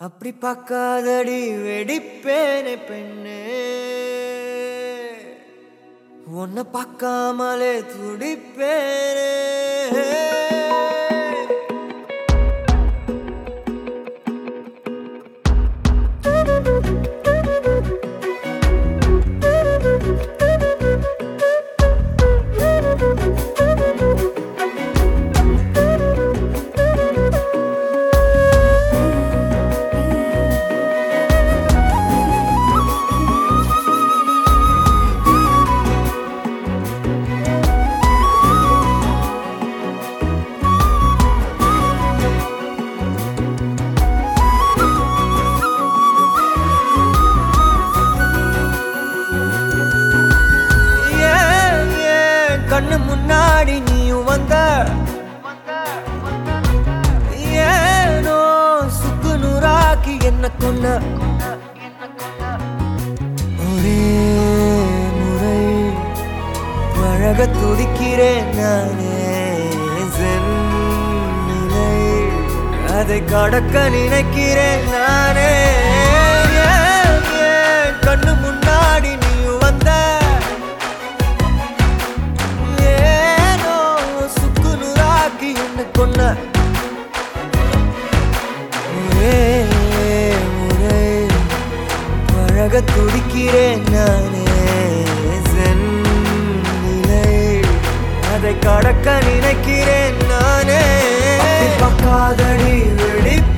அப்படி பார்க்காதடி வெடிப்பேனே பெண்ணே உன்னை பார்க்காமலே துடிப்பேனே ஏன் ஏன் கண்ணு முன்னாடி நீயும் வந்த ஏனோ சுக்கு நூறாக்கி என்ன கொன்ன ஒரே முறை பழக துடிக்கிறேன் நானே சென்னிலை அதை கடக்க நினைக்கிறேன் நானே ஏன் ஏன் கண்ணு முன்னாடி நீயும் வந்த ஏனோ சுக்கு நூறாக்கி என்ன கொன்ன ஒரே முறை பழக துடிக்கிறேன் நானே சென்னிலை அதை கடக்க நினைக்கிறேன் நானே அப்படி பார்க்காதடி வெடிப்பேனே